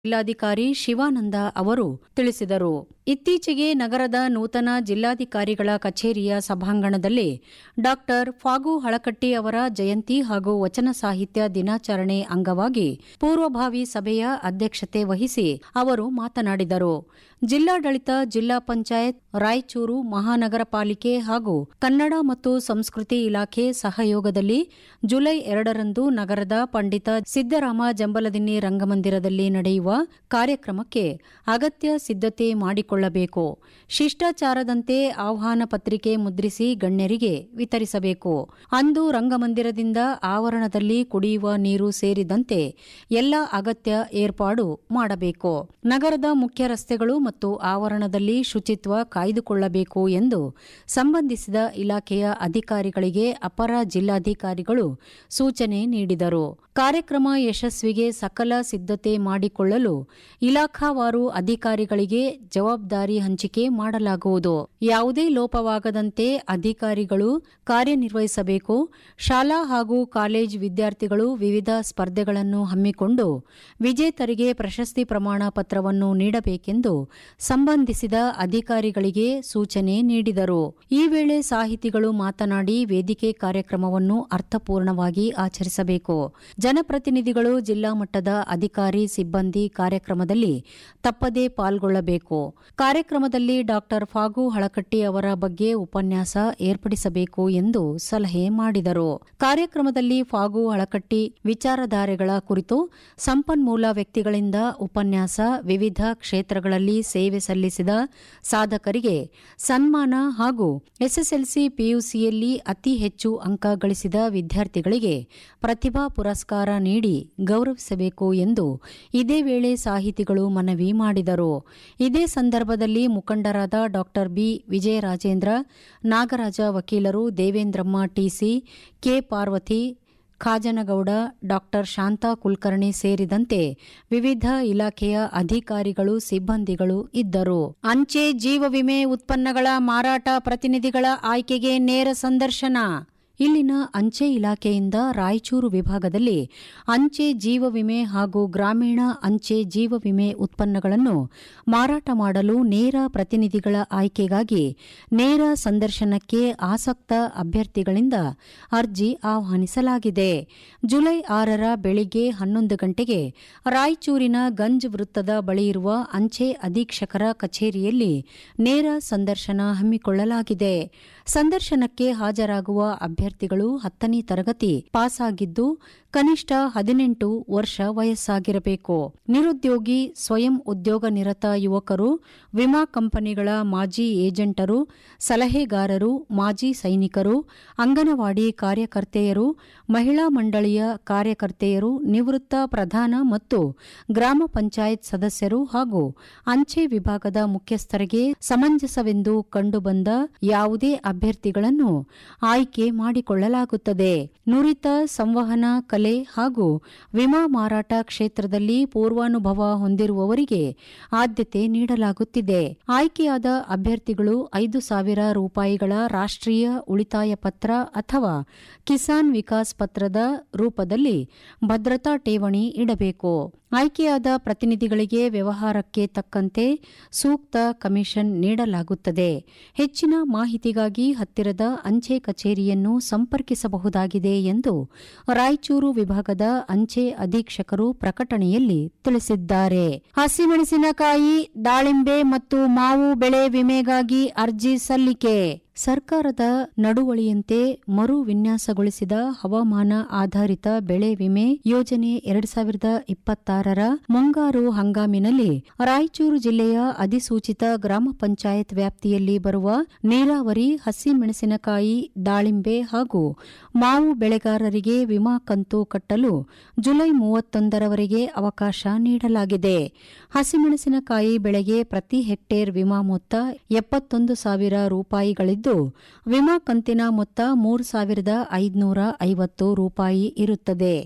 ಜಿಲ್ಲಾಧಿಕಾರಿ ಶಿವಾನಂದ ಅವರು ತಿಳಿಸಿದರು ಇತ್ತೀಚೆಗೆ ನಗರದ ನೂತನ ಜಿಲ್ಲಾಧಿಕಾರಿಗಳ ಕಚೇರಿಯ ಸಭಾಂಗಣದಲ್ಲಿ ಡಾಕ್ಟರ್ ಫಾಗು ಹಳಕಟ್ಟಿ ಅವರ ಜಯಂತಿ ಹಾಗೂ ವಚನ ಸಾಹಿತ್ಯ ದಿನಾಚರಣೆ ಅಂಗವಾಗಿ ಪೂರ್ವಭಾವಿ ಸಭೆಯ ಅಧ್ಯಕ್ಷತೆ ವಹಿಸಿ ಅವರು ಮಾತನಾಡಿದರು ಜಿಲ್ಲಾಡಳಿತ ಜಿಲ್ಲಾ ಪಂಚಾಯತ್ ರಾಯಚೂರು ಮಹಾನಗರ ಪಾಲಿಕೆ ಹಾಗೂ ಕನ್ನಡ ಮತ್ತು ಸಂಸ್ಕೃತಿ ಇಲಾಖೆ ಸಹಯೋಗದಲ್ಲಿ ಜುಲೈ ಎರಡರಂದು ನಗರದ ಪಂಡಿತ ಸಿದ್ದರಾಮ ಜಂಬಲದಿನ್ನಿ ರಂಗಮಂದಿರದಲ್ಲಿ ನಡೆಯುವ ಕಾರ್ಯಕ್ರಮಕ್ಕೆ ಅಗತ್ಯ ಸಿದ್ಧತೆ ಮಾಡಿಕೊಳ್ಳಬೇಕು ಶಿಷ್ಟಾಚಾರದಂತೆ ಆಹ್ವಾನ ಪತ್ರಿಕೆ ಮುದ್ರಿಸಿ ಗಣ್ಯರಿಗೆ ವಿತರಿಸಬೇಕು ಅಂದು ರಂಗಮಂದಿರದಿಂದ ಆವರಣದಲ್ಲಿ ಕುಡಿಯುವ ನೀರು ಸೇರಿದಂತೆ ಎಲ್ಲ ಅಗತ್ಯ ಏರ್ಪಾಡು ಮಾಡಬೇಕು ನಗರದ ಮುಖ್ಯ ರಸ್ತೆಗಳು ಮತ್ತು ಆವರಣದಲ್ಲಿ ಶುಚಿತ್ವ ಕಾಯ್ದುಕೊಳ್ಳಬೇಕು ಎಂದು ಸಂಬಂಧಿಸಿದ ಇಲಾಖೆಯ ಅಧಿಕಾರಿಗಳಿಗೆ ಅಪರ ಜಿಲ್ಲಾಧಿಕಾರಿಗಳು ಸೂಚನೆ ನೀಡಿದರು ಕಾರ್ಯಕ್ರಮ ಯಶಸ್ವಿಗೆ ಸಕಲ ಸಿದ್ಧತೆ ಮಾಡಿಕೊಳ್ಳಲು ಇಲಾಖಾವಾರು ಅಧಿಕಾರಿಗಳಿಗೆ ಜವಾಬ್ದಾರಿ ಹಂಚಿಕೆ ಮಾಡಲಾಗುವುದು ಯಾವುದೇ ಲೋಪವಾಗದಂತೆ ಅಧಿಕಾರಿಗಳು ಕಾರ್ಯನಿರ್ವಹಿಸಬೇಕು ಶಾಲಾ ಹಾಗೂ ಕಾಲೇಜು ವಿದ್ಯಾರ್ಥಿಗಳು ವಿವಿಧ ಸ್ಪರ್ಧೆಗಳನ್ನು ಹಮ್ಮಿಕೊಂಡು ವಿಜೇತರಿಗೆ ಪ್ರಶಸ್ತಿ ಪ್ರಮಾಣ ಪತ್ರವನ್ನು ನೀಡಬೇಕೆಂದು ಸಂಬಂಧಿಸಿದ ಅಧಿಕಾರಿಗಳಿಗೆ ಸೂಚನೆ ನೀಡಿದರು ಈ ವೇಳೆ ಸಾಹಿತಿಗಳು ಮಾತನಾಡಿ ವೇದಿಕೆ ಕಾರ್ಯಕ್ರಮವನ್ನು ಅರ್ಥಪೂರ್ಣವಾಗಿ ಆಚರಿಸಬೇಕು ಜನಪ್ರತಿನಿಧಿಗಳು ಜಿಲ್ಲಾ ಮಟ್ಟದ ಅಧಿಕಾರಿ ಸಿಬ್ಬಂದಿ ಕಾರ್ಯಕ್ರಮದಲ್ಲಿ ತಪ್ಪದೇ ಪಾಲ್ಗೊಳ್ಳಬೇಕು ಕಾರ್ಯಕ್ರಮದಲ್ಲಿ ಡಾಕ್ಟರ್ ಫಾಗು ಹಳಕಟ್ಟಿ ಅವರ ಬಗ್ಗೆ ಉಪನ್ಯಾಸ ಏರ್ಪಡಿಸಬೇಕು ಎಂದು ಸಲಹೆ ಮಾಡಿದರು ಕಾರ್ಯಕ್ರಮದಲ್ಲಿ ಫಾಗು ಹಳಕಟ್ಟಿ ವಿಚಾರಧಾರೆಗಳ ಕುರಿತು ಸಂಪನ್ಮೂಲ ವ್ಯಕ್ತಿಗಳಿಂದ ಉಪನ್ಯಾಸ ವಿವಿಧ ಕ್ಷೇತ್ರಗಳಲ್ಲಿ ಸೇವೆ ಸಲ್ಲಿಸಿದ ಸಾಧಕರಿಗೆ ಸನ್ಮಾನ ಹಾಗೂ ಎಸ್ಎಸ್ಎಲ್ಸಿ ಪಿಯುಸಿಯಲ್ಲಿ ಅತಿ ಹೆಚ್ಚು ಅಂಕ ಗಳಿಸಿದ ವಿದ್ಯಾರ್ಥಿಗಳಿಗೆ ಪ್ರತಿಭಾ ಪುರಸ್ಕಾರ ನೀಡಿ ಗೌರವಿಸಬೇಕು ಎಂದು ಇದೇ ವೇಳೆ ಸಾಹಿತಿಗಳು ಮನವಿ ಮಾಡಿದರು ಇದೇ ಸಂದರ್ಭದಲ್ಲಿ ಮುಖಂಡರಾದ ಡಾಕ್ಟರ್ ಬಿ ವಿಜಯರಾಜೇಂದ್ರ ನಾಗರಾಜ ವಕೀಲರು Devendramma TC K Parvathi Khajanagouda doctor Shantha Kulkarni ಸೇರಿದಂತೆ ವಿವಿಧ ಇಲಾಖೆಯ ಅಧಿಕಾರಿಗಳು ಸಿಬ್ಬಂದಿಗಳು ಇದ್ದರು ಅಂಚೆ ಜೀವ ವಿಮೆ ಉತ್ಪನ್ನಗಳ ಮಾರಾಟ ಪ್ರತಿನಿಧಿಗಳ ಆಯ್ಕೆಗೆ ನೇರ ಸಂದರ್ಶನ ಇಲ್ಲಿನ ಅಂಚೆ ಇಲಾಖೆಯಿಂದ ರಾಯಚೂರು ವಿಭಾಗದಲ್ಲಿ ಅಂಚೆ ಜೀವ ವಿಮೆ ಹಾಗೂ ಗ್ರಾಮೀಣ ಅಂಚೆ ಜೀವ ವಿಮೆ ಉತ್ಪನ್ನಗಳನ್ನು ಮಾರಾಟ ಮಾಡಲು ನೇರ ಪ್ರತಿನಿಧಿಗಳ ಆಯ್ಕೆಗಾಗಿ ನೇರ ಸಂದರ್ಶನಕ್ಕೆ ಆಸಕ್ತ ಅಭ್ಯರ್ಥಿಗಳಿಂದ ಅರ್ಜಿ ಆಹ್ವಾನಿಸಲಾಗಿದೆ ಜುಲೈ ಆರರ ಬೆಳಿಗ್ಗೆ ಹನ್ನೊಂದು ಗಂಟೆಗೆ ರಾಯಚೂರಿನ ಗಂಜ್ ವೃತ್ತದ ಬಳಿ ಇರುವ ಅಂಚೆ ಅಧೀಕ್ಷಕರ ಕಚೇರಿಯಲ್ಲಿ ನೇರ ಸಂದರ್ಶನ ಹಮ್ಮಿಕೊಳ್ಳಲಾಗಿದೆ ಸಂದರ್ಶನಕ್ಕೆ ಹಾಜರಾಗುವ ಅಭ್ಯರ್ಥಿಗಳು ಹತ್ತನೇ ತರಗತಿ ಪಾಸಾಗಿದ್ದು ಕನಿಷ್ಠ ಹದಿನೆಂಟು ವರ್ಷ ವಯಸ್ಸಾಗಿರಬೇಕು ನಿರುದ್ಯೋಗಿ ಸ್ವಯಂ ಉದ್ಯೋಗ ನಿರತ ಯುವಕರು ವಿಮಾ ಕಂಪನಿಗಳ ಮಾಜಿ ಏಜೆಂಟರು ಸಲಹೆಗಾರರು ಮಾಜಿ ಸೈನಿಕರು ಅಂಗನವಾಡಿ ಕಾರ್ಯಕರ್ತೆಯರು ಮಹಿಳಾ ಮಂಡಳಿಯ ಕಾರ್ಯಕರ್ತೆಯರು ನಿವೃತ್ತ ಪ್ರಧಾನ ಮತ್ತು ಗ್ರಾಮ ಪಂಚಾಯತ್ ಸದಸ್ಯರು ಹಾಗೂ ಅಂಚೆ ವಿಭಾಗದ ಮುಖ್ಯಸ್ಥರಿಗೆ ಸಮಂಜಸವೆಂದು ಕಂಡುಬಂದ ಯಾವುದೇ ಅಭ್ಯರ್ಥಿಗಳನ್ನು ಆಯ್ಕೆ ಮಾಡಿಕೊಳ್ಳಲಾಗುತ್ತದೆ ನುರಿತ ಸಂವಹನ ಕಲೆ ಹಾಗೂ ವಿಮಾ ಮಾರಾಟ ಕ್ಷೇತ್ರದಲ್ಲಿ ಪೂರ್ವಾನುಭವ ಹೊಂದಿರುವವರಿಗೆ ಆದ್ಯತೆ ನೀಡಲಾಗುತ್ತಿದೆ ಆಯ್ಕೆಯಾದ ಅಭ್ಯರ್ಥಿಗಳು ಐದು ಸಾವಿರ ರೂಪಾಯಿಗಳ ರಾಷ್ಟ್ರೀಯ ಉಳಿತಾಯ ಪತ್ರ ಅಥವಾ ಕಿಸಾನ್ ವಿಕಾಸ್ ಪತ್ರದ ರೂಪದಲ್ಲಿ ಭದ್ರತಾ ಠೇವಣಿ ಇಡಬೇಕು ಆಯ್ಕೆಯಾದ ಪ್ರತಿನಿಧಿಗಳಿಗೆ ವ್ಯವಹಾರಕ್ಕೆ ತಕ್ಕಂತೆ ಸೂಕ್ತ ಕಮಿಷನ್ ನೀಡಲಾಗುತ್ತದೆ ಹೆಚ್ಚಿನ ಮಾಹಿತಿಗಾಗಿ ಹತ್ತಿರದ ಅಂಚೆ ಕಚೇರಿಯನ್ನು ಸಂಪರ್ಕಿಸಬಹುದಾಗಿದೆ ಎಂದು ರಾಯಚೂರು ವಿಭಾಗದ ಅಂಚೆ ಅಧೀಕ್ಷಕರು ಪ್ರಕಟಣೆಯಲ್ಲಿ ತಿಳಿಸಿದ್ದಾರೆ ಹಸಿಮೆಣಸಿನಕಾಯಿ ದಾಳಿಂಬೆ ಮತ್ತು ಮಾವು ಬೆಳೆ ವಿಮೆಗಾಗಿ ಅರ್ಜಿ ಸಲ್ಲಿಕೆ ಸರ್ಕಾರದ ನಡುವಳಿಯಂತೆ ಮರು ವಿನ್ಯಾಸಗೊಳಿಸಿದ ಹವಾಮಾನ ಆಧಾರಿತ ಬೆಳೆ ವಿಮೆ ಯೋಜನೆ ಎರಡ್ ಸಾವಿರದ ಇಪ್ಪತ್ತಾರರ ಮುಂಗಾರು ಹಂಗಾಮಿನಲ್ಲಿ ರಾಯಚೂರು ಜಿಲ್ಲೆಯ ಅಧಿಸೂಚಿತ ಗ್ರಾಮ ಪಂಚಾಯತ್ ವ್ಯಾಪ್ತಿಯಲ್ಲಿ ಬರುವ ನೀರಾವರಿ ಹಸಿಮೆಣಸಿನಕಾಯಿ ದಾಳಿಂಬೆ ಹಾಗೂ ಮಾವು ಬೆಳೆಗಾರರಿಗೆ ವಿಮಾ ಕಂತು ಕಟ್ಟಲು ಜುಲೈ ಮೂವತ್ತೊಂದರವರೆಗೆ ಅವಕಾಶ ನೀಡಲಾಗಿದೆ ಹಸಿಮೆಣಸಿನಕಾಯಿ ಬೆಳೆಗೆ ಪ್ರತಿ ಹೆಕ್ಟೇರ್ ವಿಮಾ ಮೊತ್ತ ಎಪ್ಪತ್ತೊಂದು ಸಾವಿರ ರೂಪಾಯಿಗಳಿದ್ದು ವಿಮಾ ಕಂತಿನ ಮೊತ್ತ ಮೂರು ಸಾವಿರದ ಐದುನೂರ ಐವತ್ತು ರೂಪಾಯಿ ಇರುತ್ತದೆ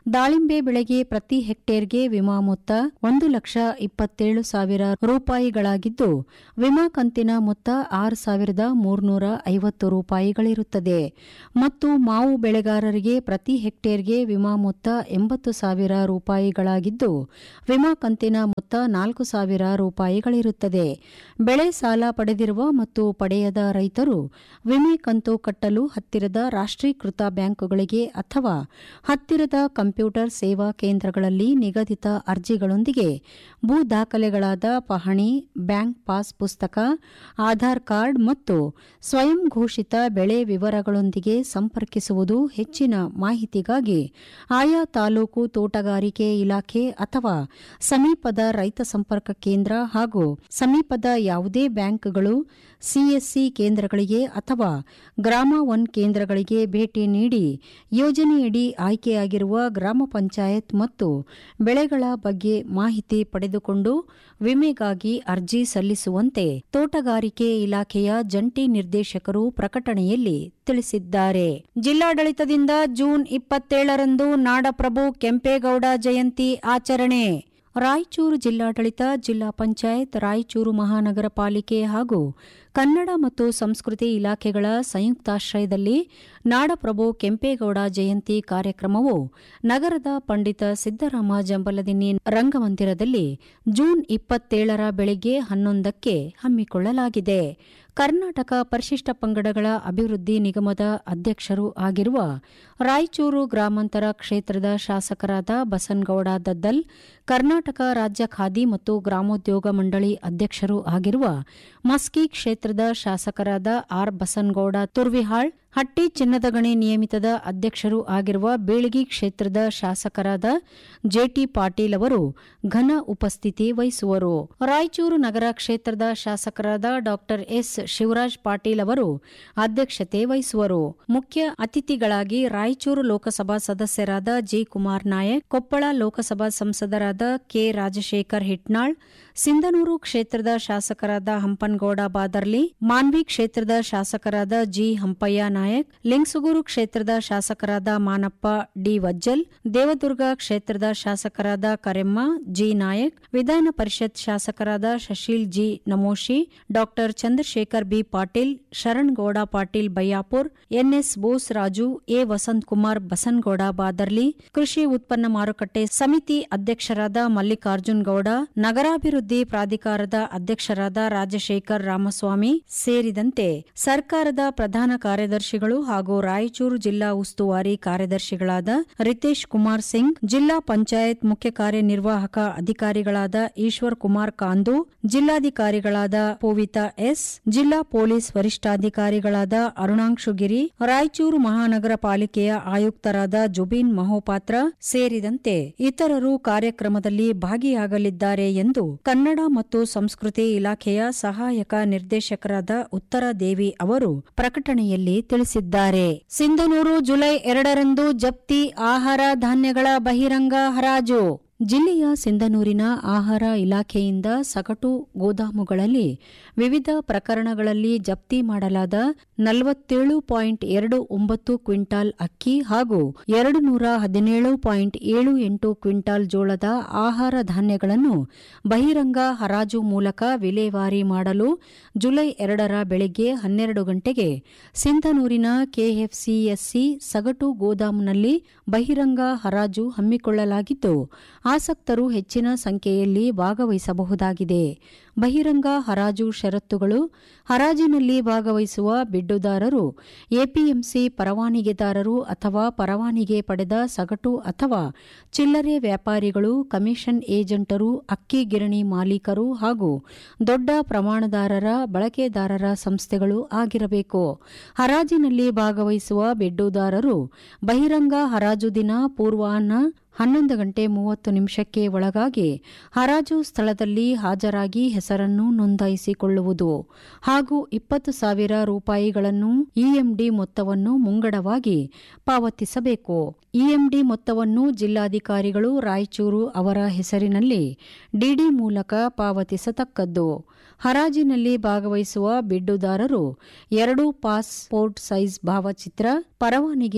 ದಾಳಿಂಬೆ ಬೆಳೆಗೆ ಪ್ರತಿ ಹೆಕ್ಟೇರ್ಗೆ ವಿಮಾ ಮೊತ್ತ ಒಂದು ಲಕ್ಷ ಇಪ್ಪತ್ತೇಳು ಸಾವಿರ ರೂಪಾಯಿಗಳಾಗಿದ್ದು ವಿಮಾ ಕಂತಿನ ಮೊತ್ತ ಆರು ಸಾವಿರದ ಮೂರ್ನೂರ ಐವತ್ತು ರೂಪಾಯಿಗಳಿರುತ್ತದೆ ಮತ್ತು ಮಾವು ಬೆಳೆಗಾರರಿಗೆ ಪ್ರತಿ ಹೆಕ್ಟೇರ್ಗೆ ವಿಮಾ ಮೊತ್ತ ಎಂಬತ್ತು ಸಾವಿರ ರೂಪಾಯಿಗಳಾಗಿದ್ದು ವಿಮಾ ಕಂತಿನ ಮೊತ್ತ ನಾಲ್ಕು ಸಾವಿರ ರೂಪಾಯಿಗಳಿರುತ್ತದೆ ಬೆಳೆ ಸಾಲ ಪಡೆದಿರುವ ಮತ್ತು ಪಡೆಯದ ರೈತರು ವಿಮೆ ಕಂತು ಕಟ್ಟಲು ಹತ್ತಿರದ ರಾಷ್ಟ್ರೀಕೃತ ಬ್ಯಾಂಕುಗಳಿಗೆ ಅಥವಾ ಹತ್ತಿರದ ಕಂಪ್ಯೂಟರ್ ಸೇವಾ ಕೇಂದ್ರಗಳಲ್ಲಿ ನಿಗದಿತ ಅರ್ಜಿಗಳೊಂದಿಗೆ ಭೂ ದಾಖಲೆಗಳಾದ ಪಹಣಿ ಬ್ಯಾಂಕ್ ಪಾಸ್ ಪುಸ್ತಕ ಆಧಾರ್ ಕಾರ್ಡ್ ಮತ್ತು ಸ್ವಯಂ ಘೋಷಿತ ಬೆಳೆ ವಿವರಗಳೊಂದಿಗೆ ಸಂಪರ್ಕಿಸುವುದು ಹೆಚ್ಚಿನ ಮಾಹಿತಿಗಾಗಿ ಆಯಾ ತಾಲೂಕು ತೋಟಗಾರಿಕೆ ಇಲಾಖೆ ಅಥವಾ ಸಮೀಪದ ರೈತ ಸಂಪರ್ಕ ಕೇಂದ್ರ ಹಾಗೂ ಸಮೀಪದ ಯಾವುದೇ ಬ್ಯಾಂಕ್ಗಳು ಸಿಎಸ್ಸಿ ಕೇಂದ್ರಗಳಿಗೆ ಅಥವಾ ಗ್ರಾಮ ಒನ್ ಕೇಂದ್ರಗಳಿಗೆ ಭೇಟಿ ನೀಡಿ ಯೋಜನೆಯಡಿ ಆಯ್ಕೆಯಾಗಿರುವ ಗ್ರಾಮ ಪಂಚಾಯತ್ ಮತ್ತು ಬೆಳೆಗಳ ಬಗ್ಗೆ ಮಾಹಿತಿ ಪಡೆದುಕೊಂಡು ವಿಮೆಗಾಗಿ ಅರ್ಜಿ ಸಲ್ಲಿಸುವಂತೆ ತೋಟಗಾರಿಕೆ ಇಲಾಖೆಯ ಜಂಟಿ ನಿರ್ದೇಶಕರು ಪ್ರಕಟಣೆಯಲ್ಲಿ ತಿಳಿಸಿದ್ದಾರೆ ಜಿಲ್ಲಾಡಳಿತದಿಂದ ಜೂನ್ ಇಪ್ಪತ್ತೇಳರಂದು ನಾಡಪ್ರಭು ಕೆಂಪೇಗೌಡ ಜಯಂತಿ ಆಚರಣೆ ರಾಯಚೂರು ಜಿಲ್ಲಾಡಳಿತ ಜಿಲ್ಲಾ ಪಂಚಾಯತ್ ರಾಯಚೂರು ಮಹಾನಗರ ಪಾಲಿಕೆ ಹಾಗೂ ಕನ್ನಡ ಮತ್ತು ಸಂಸ್ಕೃತಿ ಇಲಾಖೆಗಳ ಸಂಯುಕ್ತಾಶ್ರಯದಲ್ಲಿ ನಾಡಪ್ರಭು ಕೆಂಪೇಗೌಡ ಜಯಂತಿ ಕಾರ್ಯಕ್ರಮವು ನಗರದ ಪಂಡಿತ ಸಿದ್ದರಾಮ ಜಂಬಲದಿನ್ನಿ ರಂಗಮಂದಿರದಲ್ಲಿ ಜೂನ್ ಇಪ್ಪತ್ತೇಳರ ಬೆಳಗ್ಗೆ ಹನ್ನೊಂದಕ್ಕೆ ಹಮ್ಮಿಕೊಳ್ಳಲಾಗಿದೆ ಕರ್ನಾಟಕ ಪರಿಶಿಷ್ಟ ಪಂಗಡಗಳ ಅಭಿವೃದ್ಧಿ ನಿಗಮದ ಅಧ್ಯಕ್ಷರೂ ಆಗಿರುವ ರಾಯಚೂರು ಗ್ರಾಮಾಂತರ ಕ್ಷೇತ್ರದ ಶಾಸಕರಾದ ಬಸನಗೌಡ ದದ್ದಲ್ ಕರ್ನಾಟಕ ರಾಜ್ಯ ಖಾದಿ ಮತ್ತು ಗ್ರಾಮೋದ್ಯೋಗ ಮಂಡಳಿ ಅಧ್ಯಕ್ಷರೂ ಆಗಿರುವ ಮಸ್ಕಿ ಕ್ಷೇತ್ರದ ಶಾಸಕರಾದ ಆರ್ ಬಸನಗೌಡ ತುರ್ವಿಹಾಳ್ ಹಟ್ಟಿ ಚಿನ್ನದ ಗಣಿ ನಿಯಮಿತದ ಅಧ್ಯಕ್ಷರೂ ಆಗಿರುವ ಬೀಳಗಿ ಕ್ಷೇತ್ರದ ಶಾಸಕರಾದ ಜೆಟಿ ಪಾಟೀಲ್ ಅವರು ಘನ ಉಪಸ್ಥಿತಿ ವಹಿಸುವರು ರಾಯಚೂರು ನಗರ ಕ್ಷೇತ್ರದ ಶಾಸಕರಾದ ಡಾ ಎಸ್ ಶಿವರಾಜ್ ಪಾಟೀಲ್ ಅವರು ಅಧ್ಯಕ್ಷತೆ ವಹಿಸುವರು ಮುಖ್ಯ ಅತಿಥಿಗಳಾಗಿ ರಾಯಚೂರು ಲೋಕಸಭಾ ಸದಸ್ಯರಾದ ಜಿ ಕುಮಾರ್ ನಾಯಕ್ ಕೊಪ್ಪಳ ಲೋಕಸಭಾ ಸಂಸದರಾದ ಕೆ ರಾಜಶೇಖರ್ ಹಿಟ್ನಾಳ್ ಸಿಂಧನೂರು ಕ್ಷೇತ್ರದ ಶಾಸಕರಾದ ಹಂಪನಗೌಡ ಬಾದರ್ಲಿ ಮಾನ್ವಿ ಕ್ಷೇತ್ರದ ಶಾಸಕರಾದ ಜಿ ಹಂಪಯ್ಯ ನಾಯಕ್ ಲಿಂಗಸುಗೂರು ಕ್ಷೇತ್ರದ ಶಾಸಕರಾದ ಮಾನಪ್ಪ ಡಿ ವಜ್ಜಲ್ ದೇವದುರ್ಗ ಕ್ಷೇತ್ರದ ಶಾಸಕರಾದ ಕರೆಮ್ಮ ಜಿ ನಾಯಕ್ ವಿಧಾನ ಪರಿಷತ್ ಶಾಸಕರಾದ Shashil G Namoshi doctor Chandrashekhar B Patil Sharangouda Patil Bayyapur NS Bose Raju A Vasanth Kumar Basanagouda Badarli ಕೃಷಿ ಉತ್ಪನ್ನ ಮಾರುಕಟ್ಟೆ ಸಮಿತಿ ಅಧ್ಯಕ್ಷರಾದ ಮಲ್ಲಿಕಾರ್ಜುನ್ ಗೌಡ ನಗರಾಭಿವೃದ್ಧಿ ಪ್ರಾಧಿಕಾರದ ಅಧ್ಯಕ್ಷರಾದ ರಾಜಶೇಖರ್ ರಾಮಸ್ವಾಮಿ ಸೇರಿದಂತೆ ಸರ್ಕಾರದ ಪ್ರಧಾನ ಕಾರ್ಯದರ್ಶಿಗಳು ಹಾಗೂ ರಾಯಚೂರು ಜಿಲ್ಲಾ ಉಸ್ತುವಾರಿ ಕಾರ್ಯದರ್ಶಿಗಳಾದ ರಿತೇಶ್ ಕುಮಾರ್ ಸಿಂಗ್ ಜಿಲ್ಲಾ ಪಂಚಾಯತ್ ಮುಖ್ಯ ಕಾರ್ಯನಿರ್ವಾಹಕ ಅಧಿಕಾರಿಗಳಾದ ಈಶ್ವರ್ ಕುಮಾರ್ ಕಾಂದು ಜಿಲ್ಲಾಧಿಕಾರಿಗಳಾದ ಪೂವಿತಾ ಎಸ್ ಜಿಲ್ಲಾ ಪೊಲೀಸ್ ವರಿಷ್ಠಾಧಿಕಾರಿಗಳಾದ ಅರುಣಾಂಶುಗಿರಿ ರಾಯಚೂರು ಮಹಾನಗರ ಪಾಲಿಕೆಯ ಆಯುಕ್ತರಾದ ಜುಬಿನ್ ಮಹೋಪಾತ್ರ ಸೇರಿದಂತೆ ಇತರರು ಕಾರ್ಯಕ್ರಮದಲ್ಲಿ ಭಾಗಿಯಾಗಲಿದ್ದಾರೆ ಎಂದು ಕನ್ನಡ ಮತ್ತು ಸಂಸ್ಕೃತಿ ಇಲಾಖೆಯ ಸಹಾಯಕ ನಿರ್ದೇಶಕರಾದ ಉತ್ತರ ದೇವಿ ಅವರು ಪ್ರಕಟಣೆಯಲ್ಲಿ ತಿಳಿಸಿದ್ದಾರೆ ಸಿಂಧನೂರು ಜುಲೈ ಎರಡರಂದು ಜಪ್ತಿ ಆಹಾರ ಧಾನ್ಯಗಳ ಬಹಿರಂಗ ಹರಾಜು ಜಿಲ್ಲೆಯ ಸಿಂಧನೂರಿನ ಆಹಾರ ಇಲಾಖೆಯಿಂದ ಸಗಟು ಗೋದಾಮುಗಳಲ್ಲಿ ವಿವಿಧ ಪ್ರಕರಣಗಳಲ್ಲಿ ಜಪ್ತಿ ಮಾಡಲಾದ ನಲವತ್ತೇಳು ಪಾಯಿಂಟ್ ಎರಡು ಒಂಬತ್ತು ಕ್ವಿಂಟಾಲ್ ಅಕ್ಕಿ ಹಾಗೂ ಎರಡು ನೂರ ಹದಿನೇಳು ಪಾಯಿಂಟ್ ಏಳು ಎಂಟು ಕ್ವಿಂಟಾಲ್ ಜೋಳದ ಆಹಾರ ಧಾನ್ಯಗಳನ್ನು ಬಹಿರಂಗ ಹರಾಜು ಮೂಲಕ ವಿಲೇವಾರಿ ಮಾಡಲು ಜುಲೈ ಎರಡರ ಬೆಳಗ್ಗೆ ಹನ್ನೆರಡು ಗಂಟೆಗೆ ಸಿಂಧನೂರಿನ ಕೆಎಫ್ಸಿಎಸ್ಸಿ ಸಗಟು ಗೋದಾಮಿನಲ್ಲಿ ಬಹಿರಂಗ ಹರಾಜು ಹಮ್ಮಿಕೊಳ್ಳಲಾಗಿದ್ದು ಆಸಕ್ತರು ಹೆಚ್ಚಿನ ಸಂಖ್ಯೆಯಲ್ಲಿ ಭಾಗವಹಿಸಬಹುದಾಗಿದೆ ಬಹಿರಂಗ ಹರಾಜು ಷರತ್ತುಗಳು ಹರಾಜಿನಲ್ಲಿ ಭಾಗವಹಿಸುವ ಬಿಡ್ಡುದಾರರು ಎಪಿಎಂಸಿ ಪರವಾನಿಗೆದಾರರು ಅಥವಾ ಪರವಾನಿಗೆ ಪಡೆದ ಸಗಟು ಅಥವಾ ಚಿಲ್ಲರೆ ವ್ಯಾಪಾರಿಗಳು ಕಮಿಷನ್ ಏಜೆಂಟರು ಅಕ್ಕಿ ಗಿರಣಿ ಮಾಲೀಕರು ಹಾಗೂ ದೊಡ್ಡ ಪ್ರಮಾಣದಾರರ ಬಳಕೆದಾರರ ಸಂಸ್ಥೆಗಳು ಆಗಿರಬೇಕು ಹರಾಜಿನಲ್ಲಿ ಭಾಗವಹಿಸುವ ಬಿಡ್ಡುದಾರರು ಬಹಿರಂಗ ಹರಾಜು ದಿನ ಪೂರ್ವಾಹ್ನ ಹನ್ನೊಂದು ಗಂಟೆ ಮೂವತ್ತು ನಿಮಿಷಕ್ಕೆ ಒಳಗಾಗಿ ಹರಾಜು ಸ್ಥಳದಲ್ಲಿ ಹಾಜರಾಗಿ ಹೆಸರನ್ನು ನೋಂದಾಯಿಸಿಕೊಳ್ಳುವುದು ಹಾಗೂ ಇಪ್ಪತ್ತು ಸಾವಿರ ರೂಪಾಯಿಗಳನ್ನು ಇಎಂಡಿ ಮೊತ್ತವನ್ನು ಮುಂಗಡವಾಗಿ ಪಾವತಿಸಬೇಕು ಇಎಂಡಿ ಮೊತ್ತವನ್ನು ಜಿಲ್ಲಾಧಿಕಾರಿಗಳು ರಾಯಚೂರು ಅವರ ಹೆಸರಿನಲ್ಲಿ ಡಿಡಿ ಮೂಲಕ ಪಾವತಿಸತಕ್ಕದ್ದು ಹರಾಜಿನಲ್ಲಿ ಭಾಗವಹಿಸುವ ಬಿಡ್ಡುದಾರರು ಎರಡು ಪಾಸ್ಪೋರ್ಟ್ ಸೈಜ್ ಭಾವಚಿತ್ರ ಪರವಾನಿಗೆ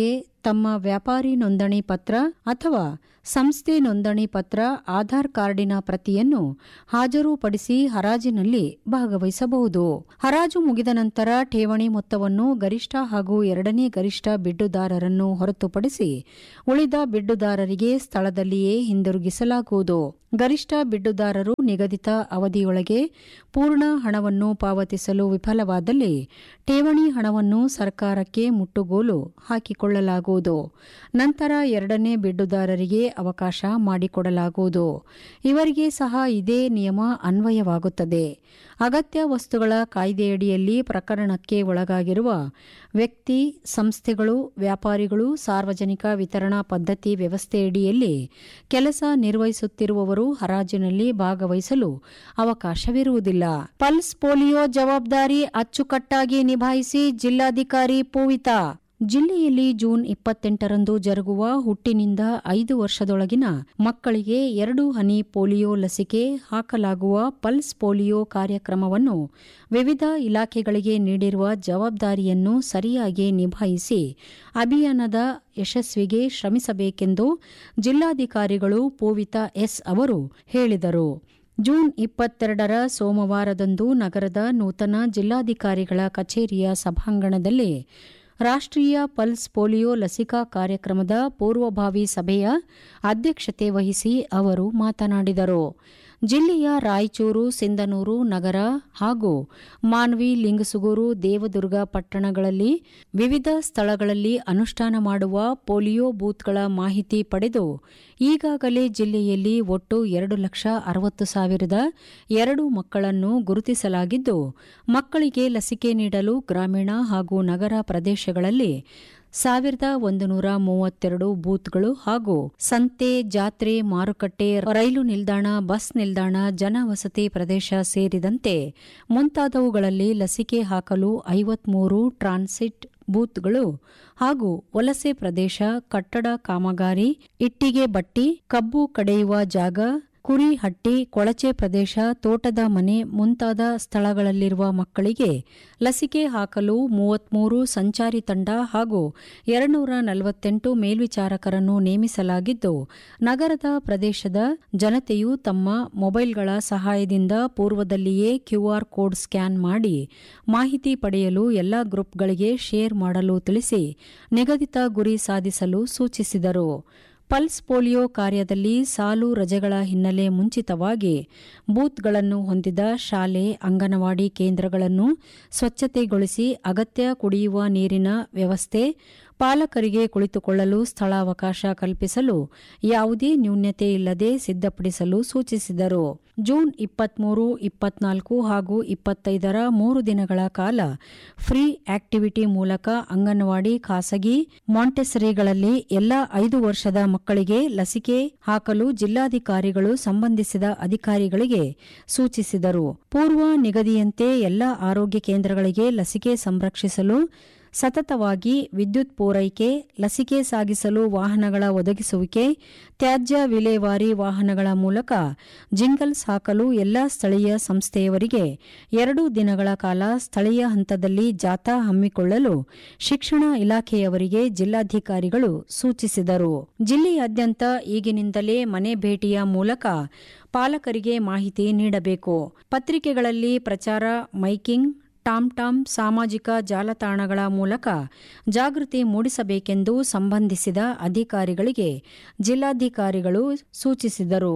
ತಮ್ಮ ವ್ಯಾಪಾರಿ ನೋಂದಣಿ ಪತ್ರ ಅಥವಾ ಸಂಸ್ಥೆ ನೋಂದಣಿ ಪತ್ರ ಆಧಾರ್ ಕಾರ್ಡಿನ ಪ್ರತಿಯನ್ನು ಹಾಜರುಪಡಿಸಿ ಹರಾಜಿನಲ್ಲಿ ಭಾಗವಹಿಸಬಹುದು ಹರಾಜು ಮುಗಿದ ನಂತರ ಠೇವಣಿ ಮೊತ್ತವನ್ನು ಗರಿಷ್ಠ ಹಾಗೂ ಎರಡನೇ ಗರಿಷ್ಠ ಬಿಡ್ಡುದಾರರನ್ನು ಹೊರತುಪಡಿಸಿ ಉಳಿದ ಬಿಡ್ಡುದಾರರಿಗೆ ಸ್ಥಳದಲ್ಲಿಯೇ ಹಿಂದಿರುಗಿಸಲಾಗುವುದು ಗರಿಷ್ಠ ಬಿಡ್ಡುದಾರರು ನಿಗದಿತ ಅವಧಿಯೊಳಗೆ ಪೂರ್ಣ ಹಣವನ್ನು ಪಾವತಿಸಲು ವಿಫಲವಾದಲ್ಲಿ ಠೇವಣಿ ಹಣವನ್ನು ಸರ್ಕಾರಕ್ಕೆ ಮುಟ್ಟುಗೋಲು ಹಾಕಿಕೊಳ್ಳಲಾಗುವುದು ನಂತರ ಎರಡನೇ ಬಿಡ್ಡುದಾರರಿಗೆ ಅವಕಾಶ ಮಾಡಿಕೊಡಲಾಗುವುದು ಇವರಿಗೆ ಸಹ ಇದೇ ನಿಯಮ ಅನ್ವಯವಾಗುತ್ತದೆ ಅಗತ್ಯ ವಸ್ತುಗಳ ಕಾಯ್ದೆಯಡಿಯಲ್ಲಿ ಪ್ರಕರಣಕ್ಕೆ ಒಳಗಾಗಿರುವ ವ್ಯಕ್ತಿ ಸಂಸ್ಥೆಗಳು ವ್ಯಾಪಾರಿಗಳು ಸಾರ್ವಜನಿಕ ವಿತರಣಾ ಪದ್ಧತಿ ವ್ಯವಸ್ಥೆಯಡಿಯಲ್ಲಿ ಕೆಲಸ ನಿರ್ವಹಿಸುತ್ತಿರುವವರು ಹರಾಜಿನಲ್ಲಿ ಭಾಗವಹಿಸಲು ಅವಕಾಶವಿರುವುದಿಲ್ಲ ಪಲ್ಸ್ ಪೋಲಿಯೋ ಜವಾಬ್ದಾರಿ ಅಚ್ಚುಕಟ್ಟಾಗಿ ನಿಭಾಯಿಸಿ ಜಿಲ್ಲಾಧಿಕಾರಿ ಪೂವಿತಾ ಜಿಲ್ಲೆಯಲ್ಲಿ ಜೂನ್ ಇಪ್ಪತ್ತೆಂಟರಂದು ಜರುಗುವ ಹುಟ್ಟಿನಿಂದ ಐದು ವರ್ಷದೊಳಗಿನ ಮಕ್ಕಳಿಗೆ ಎರಡು ಹನಿ ಪೋಲಿಯೋ ಲಸಿಕೆ ಹಾಕಲಾಗುವ ಪಲ್ಸ್ ಪೋಲಿಯೋ ಕಾರ್ಯಕ್ರಮವನ್ನು ವಿವಿಧ ಇಲಾಖೆಗಳಿಗೆ ನೀಡಿರುವ ಜವಾಬ್ದಾರಿಯನ್ನು ಸರಿಯಾಗಿ ನಿಭಾಯಿಸಿ ಅಭಿಯಾನದ ಯಶಸ್ವಿಗೆ ಶ್ರಮಿಸಬೇಕೆಂದು ಜಿಲ್ಲಾಧಿಕಾರಿಗಳು ಪೂವಿತಾ ಎಸ್ ಅವರು ಹೇಳಿದರು ಜೂನ್ ಇಪ್ಪತ್ತೆರಡರ ಸೋಮವಾರದಂದು ನಗರದ ನೂತನ ಜಿಲ್ಲಾಧಿಕಾರಿಗಳ ಕಚೇರಿಯ ಸಭಾಂಗಣದಲ್ಲಿ ರಾಷ್ಟ್ರೀಯ ಪಲ್ಸ್ ಪೋಲಿಯೋ ಲಸಿಕಾ ಕಾರ್ಯಕ್ರಮದ ಪೂರ್ವಭಾವಿ ಸಭೆಯ ಅಧ್ಯಕ್ಷತೆ ವಹಿಸಿ ಅವರು ಮಾತನಾಡಿದರು ಜಿಲ್ಲೆಯ ರಾಯಚೂರು ಸಿಂಧನೂರು ನಗರ ಹಾಗೂ ಮಾನ್ವಿ ಲಿಂಗಸುಗೂರು ದೇವದುರ್ಗ ಪಟ್ಟಣಗಳಲ್ಲಿ ವಿವಿಧ ಸ್ಥಳಗಳಲ್ಲಿ ಅನುಷ್ಠಾನ ಮಾಡುವ ಪೋಲಿಯೋ ಬೂತ್ಗಳ ಮಾಹಿತಿ ಪಡೆದು ಈಗಾಗಲೇ ಜಿಲ್ಲೆಯಲ್ಲಿ ಒಟ್ಟು ಎರಡು ಲಕ್ಷ ಅರವತ್ತು ಸಾವಿರದ ಎರಡು ಮಕ್ಕಳನ್ನು ಗುರುತಿಸಲಾಗಿದ್ದು ಮಕ್ಕಳಿಗೆ ಲಸಿಕೆ ನೀಡಲು ಗ್ರಾಮೀಣ ಹಾಗೂ ನಗರ ಪ್ರದೇಶಗಳಲ್ಲಿ ಸಾವಿರದ ಒಂದು ನೂರ ಮೂವತ್ತೆರಡು ಬೂತ್ಗಳು ಹಾಗೂ ಸಂತೆ ಜಾತ್ರೆ ಮಾರುಕಟ್ಟೆ ರೈಲು ನಿಲ್ದಾಣ ಬಸ್ ನಿಲ್ದಾಣ ಜನವಸತಿ ಪ್ರದೇಶ ಸೇರಿದಂತೆ ಮುಂತಾದವುಗಳಲ್ಲಿ ಲಸಿಕೆ ಹಾಕಲು ಐವತ್ಮೂರು ಟ್ರಾನ್ಸಿಟ್ ಬೂತ್ಗಳು ಹಾಗೂ ವಲಸೆ ಪ್ರದೇಶ ಕಟ್ಟಡ ಕಾಮಗಾರಿ ಇಟ್ಟಿಗೆ ಬಟ್ಟಿ ಕಬ್ಬು ಕಡೆಯುವ ಜಾಗ ಕುರಿ ಹಟ್ಟಿ ಕೊಳಚೆ ಪ್ರದೇಶ ತೋಟದ ಮನೆ ಮುಂತಾದ ಸ್ಥಳಗಳಲ್ಲಿರುವ ಮಕ್ಕಳಿಗೆ ಲಸಿಕೆ ಹಾಕಲು ಮೂವತ್ಮೂರು ಸಂಚಾರಿ ತಂಡ ಹಾಗೂ ಎರಡ್ನೂರ ನಲವತ್ತೆಂಟು ಮೇಲ್ವಿಚಾರಕರನ್ನು ನೇಮಿಸಲಾಗಿದ್ದು ನಗರದ ಪ್ರದೇಶದ ಜನತೆಯು ತಮ್ಮ ಮೊಬೈಲ್ಗಳ ಸಹಾಯದಿಂದ ಪೂರ್ವದಲ್ಲಿಯೇ ಕ್ಯೂಆರ್ ಕೋಡ್ ಸ್ಕ್ಯಾನ್ ಮಾಡಿ ಮಾಹಿತಿ ಪಡೆಯಲು ಎಲ್ಲಾ ಗ್ರೂಪ್ಗಳಿಗೆ ಶೇರ್ ಮಾಡಲು ತಿಳಿಸಿ ನಿಗದಿತ ಗುರಿ ಸಾಧಿಸಲು ಸೂಚಿಸಿದರು ಪಲ್ಸ್ ಪೋಲಿಯೋ ಕಾರ್ಯದಲ್ಲಿ ಸಾಲು ರಜೆಗಳ ಹಿನ್ನೆಲೆ ಮುಂಚಿತವಾಗಿ ಬೂತ್ಗಳನ್ನು ಹೊಂದಿದ ಶಾಲೆ ಅಂಗನವಾಡಿ ಕೇಂದ್ರಗಳನ್ನು ಸ್ವಚ್ಛತೆಗೊಳಿಸಿ ಅಗತ್ಯ ಕುಡಿಯುವ ನೀರಿನ ವ್ಯವಸ್ಥೆ ಪಾಲಕರಿಗೆ ಕುಳಿತುಕೊಳ್ಳಲು ಸ್ಥಳಾವಕಾಶ ಕಲ್ಪಿಸಲು ಯಾವುದೇ ನ್ಯೂನ್ಯತೆ ಇಲ್ಲದೆ ಸಿದ್ಧಪಡಿಸಲು ಸೂಚಿಸಿದರು ಜೂನ್ ಇಪ್ಪತ್ಮೂರು ಇಪ್ಪತ್ನಾಲ್ಕು ಹಾಗೂ ಇಪ್ಪತ್ತೈದರ ಮೂರು ದಿನಗಳ ಕಾಲ ಫ್ರೀ ಆಕ್ಟಿವಿಟಿ ಮೂಲಕ ಅಂಗನವಾಡಿ ಖಾಸಗಿ ಮಾಂಟೆಸರಿಗಳಲ್ಲಿ ಎಲ್ಲಾ ಐದು ವರ್ಷದ ಮಕ್ಕಳಿಗೆ ಲಸಿಕೆ ಹಾಕಲು ಜಿಲ್ಲಾಧಿಕಾರಿಗಳು ಸಂಬಂಧಿಸಿದ ಅಧಿಕಾರಿಗಳಿಗೆ ಸೂಚಿಸಿದರು ಪೂರ್ವ ನಿಗದಿಯಂತೆ ಎಲ್ಲಾ ಆರೋಗ್ಯ ಕೇಂದ್ರಗಳಿಗೆ ಲಸಿಕೆ ಸಂರಕ್ಷಿಸಲು ಸತತವಾಗಿ ವಿದ್ಯುತ್ ಪೂರೈಕೆ ಲಸಿಕೆ ಸಾಗಿಸಲು ವಾಹನಗಳ ಒದಗಿಸುವಿಕೆ ತ್ಯಾಜ್ಯ ವಿಲೇವಾರಿ ವಾಹನಗಳ ಮೂಲಕ ಜಿಂಗಲ್ಸ್ ಹಾಕಲು ಎಲ್ಲಾ ಸ್ಥಳೀಯ ಸಂಸ್ಥೆಯವರಿಗೆ ಎರಡು ದಿನಗಳ ಕಾಲ ಸ್ಥಳೀಯ ಹಂತದಲ್ಲಿ ಜಾಥಾ ಹಮ್ಮಿಕೊಳ್ಳಲು ಶಿಕ್ಷಣ ಇಲಾಖೆಯವರಿಗೆ ಜಿಲ್ಲಾಧಿಕಾರಿಗಳು ಸೂಚಿಸಿದರು ಜಿಲ್ಲೆಯಾದ್ಯಂತ ಈಗಿನಿಂದಲೇ ಮನೆ ಭೇಟಿಯ ಮೂಲಕ ಪಾಲಕರಿಗೆ ಮಾಹಿತಿ ನೀಡಬೇಕು ಪತ್ರಿಕೆಗಳಲ್ಲಿ ಪ್ರಚಾರ ಮೈಕಿಂಗ್ ಟಾಮ್ ಟಾಮ್ ಸಾಮಾಜಿಕ ಜಾಲತಾಣಗಳ ಮೂಲಕ ಜಾಗೃತಿ ಮೂಡಿಸಬೇಕೆಂದು ಸಂಬಂಧಿಸಿದ ಅಧಿಕಾರಿಗಳಿಗೆ ಜಿಲ್ಲಾಧಿಕಾರಿಗಳು ಸೂಚಿಸಿದರು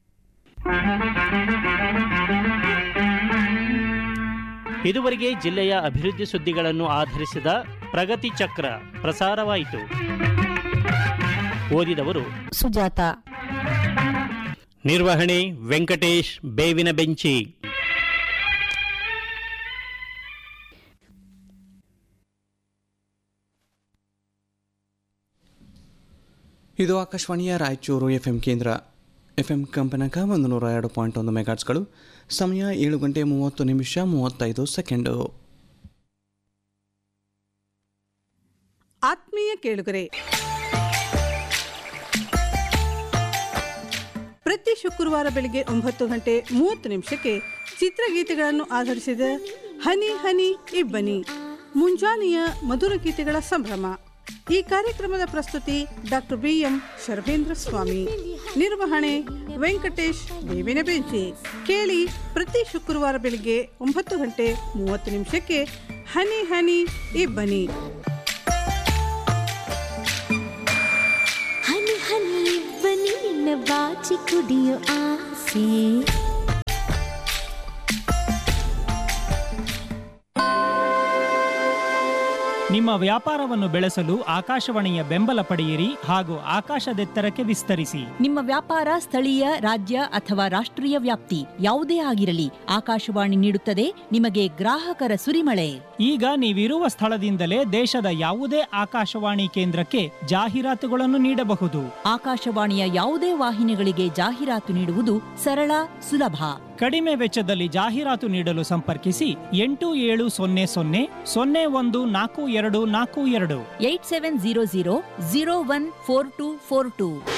ಇದುವರೆಗೆ ಜಿಲ್ಲೆಯ ಅಭಿವೃದ್ಧಿ ಸುದ್ದಿಗಳನ್ನು ಆಧರಿಸಿದ ಪ್ರಗತಿ ಚಕ್ರ ಪ್ರಸಾರವಾಯಿತು ಓದಿದವರು ಸುಜಾತ ನಿರ್ವಹಣೆ ವೆಂಕಟೇಶ್ ಬೇವಿನ ಬೆಂಚಿ ಇದು ಆಕಾಶವಾಣಿಯ ರಾಯಚೂರು ಎಫ್ ಎಂ ಕೇಂದ್ರ ಎಫ್ ಎಂ ಕಂಪನಕ ಒಂದು ನೂರ ಎರಡು ಪಾಯಿಂಟ್ ಒಂದು ಮೆಗಾಟ್ಸ್ಗಳು ಸಮಯ ಏಳು ಗಂಟೆ ಮೂವತ್ತು ನಿಮಿಷ ಮೂವತ್ತೈದು ಸೆಕೆಂಡು ಆತ್ಮೀಯ ಕೇಳುಗರೆ ಪ್ರತಿ ಶುಕ್ರವಾರ ಬೆಳಿಗ್ಗೆ ಒಂಬತ್ತು ಗಂಟೆ ಮೂವತ್ತು ನಿಮಿಷಕ್ಕೆ ಚಿತ್ರಗೀತೆಗಳನ್ನು ಆಧರಿಸಿದ ಹನಿ ಹನಿ ಇಬ್ಬನಿ ಮುಂಜಾನೆಯ ಮಧುರ ಗೀತೆಗಳ ಸಂಭ್ರಮ ಈ ಕಾರ್ಯಕ್ರಮದ ಪ್ರಸ್ತುತಿ doctor B M Sharvendra Swamy ನಿರ್ವಹಣೆ ವೆಂಕಟೇಶ್ ಬೇವಿನ ಬೆಂಚಿ ಕೇಳಿ ಪ್ರತಿ ಶುಕ್ರವಾರ ಬೆಳಿಗ್ಗೆ ಒಂಬತ್ತು ಗಂಟೆ ಮೂವತ್ತು ನಿಮಿಷಕ್ಕೆ ಹನಿ ಹನಿ ಇಬ್ಬನಿ ಹನಿ ಹನಿ ಬನ್ನಿ ನಿನ್ನ ಬಾಚಿ ಕುಡಿಯೋ ಆಸೆ ನಿಮ್ಮ ವ್ಯಾಪಾರವನ್ನು ಬೆಳೆಸಲು ಆಕಾಶವಾಣಿಯ ಬೆಂಬಲ ಪಡೆಯಿರಿ ಹಾಗೂ ಆಕಾಶದೆತ್ತರಕ್ಕೆ ವಿಸ್ತರಿಸಿ ನಿಮ್ಮ ವ್ಯಾಪಾರ ಸ್ಥಳೀಯ ರಾಜ್ಯ ಅಥವಾ ರಾಷ್ಟ್ರೀಯ ವ್ಯಾಪ್ತಿ ಯಾವುದೇ ಆಗಿರಲಿ ಆಕಾಶವಾಣಿ ನೀಡುತ್ತದೆ ನಿಮಗೆ ಗ್ರಾಹಕರ ಸುರಿಮಳೆ ಈಗ ನೀವಿರುವ ಸ್ಥಳದಿಂದಲೇ ದೇಶದ ಯಾವುದೇ ಆಕಾಶವಾಣಿ ಕೇಂದ್ರಕ್ಕೆ ಜಾಹೀರಾತುಗಳನ್ನು ನೀಡಬಹುದು ಆಕಾಶವಾಣಿಯ ಯಾವುದೇ ವಾಹಿನಿಗಳಿಗೆ ಜಾಹೀರಾತು ನೀಡುವುದು ಸರಳ ಸುಲಭ ಕಡಿಮೆ ವೆಚ್ಚದಲ್ಲಿ ಜಾಹೀರಾತು ನೀಡಲು ಸಂಪರ್ಕಿಸಿ ಎಂಟು ಏಳು ಸೊನ್ನೆ ಸೊನ್ನೆ ಸೊನ್ನೆ ಒಂದು ನಾಲ್ಕು ಎರಡು ನಾಲ್ಕು ಎರಡು eight seven zero zero zero one four two four to